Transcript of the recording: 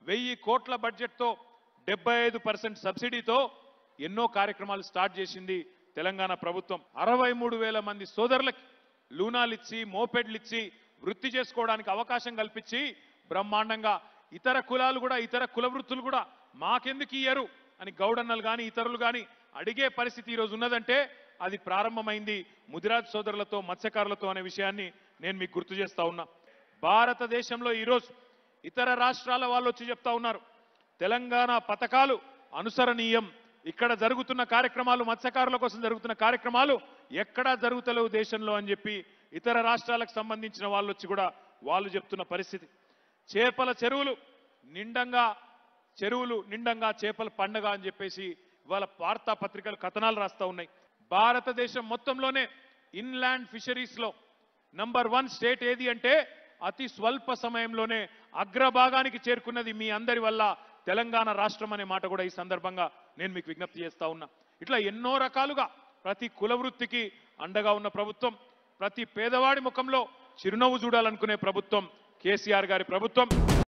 వెయ్యి కోట్ల బడ్జెట్తో డెబ్బై ఐదు పర్సెంట్ సబ్సిడీతో ఎన్నో కార్యక్రమాలు స్టార్ట్ చేసింది తెలంగాణ ప్రభుత్వం అరవై మూడు వేల మంది సోదరులకి లూనాలు ఇచ్చి మోపెడ్లు ఇచ్చి వృత్తి చేసుకోవడానికి అవకాశం కల్పించి బ్రహ్మాండంగా ఇతర కులాలు కూడా ఇతర కుల వృత్తులు కూడా మాకెందుకు ఇయ్యరు అని గౌడన్నలు కానీ ఇతరులు కానీ అడిగే పరిస్థితి ఈరోజు ఉన్నదంటే అది ప్రారంభమైంది ముదిరాజ్ సోదరులతో మత్స్యకారులతో అనే విషయాన్ని నేను మీకు గుర్తు చేస్తా ఉన్నా భారతదేశంలో ఈరోజు ఇతర రాష్ట్రాల వాళ్ళు వచ్చి చెప్తా ఉన్నారు తెలంగాణ పథకాలు అనుసరణీయం ఇక్కడ జరుగుతున్న కార్యక్రమాలు మత్స్యకారుల కోసం జరుగుతున్న కార్యక్రమాలు ఎక్కడా జరుగుతలేవు దేశంలో అని చెప్పి ఇతర రాష్ట్రాలకు సంబంధించిన వాళ్ళు వచ్చి కూడా వాళ్ళు చెప్తున్న పరిస్థితి చేపల చెరువులు నిండంగా చెరువులు నిండంగా చేపల పండగ అని చెప్పేసి ఇవాళ వార్తా పత్రికలు కథనాలు రాస్తా ఉన్నాయి భారతదేశం మొత్తంలోనే ఇన్లాండ్ ఫిషరీస్ లో నంబర్ వన్ స్టేట్ ఏది అంటే అతి స్వల్ప సమయంలోనే అగ్రభాగానికి చేరుకున్నది మీ అందరి వల్ల తెలంగాణ రాష్ట్రం అనే మాట కూడా ఈ సందర్భంగా నేను మీకు విజ్ఞప్తి చేస్తా ఉన్నా ఇట్లా ఎన్నో రకాలుగా ప్రతి కుల వృత్తికి అండగా ఉన్న ప్రభుత్వం ప్రతి పేదవాడి ముఖంలో చిరునవ్వు చూడాలనుకునే ప్రభుత్వం కేసీఆర్ గారి ప్రభుత్వం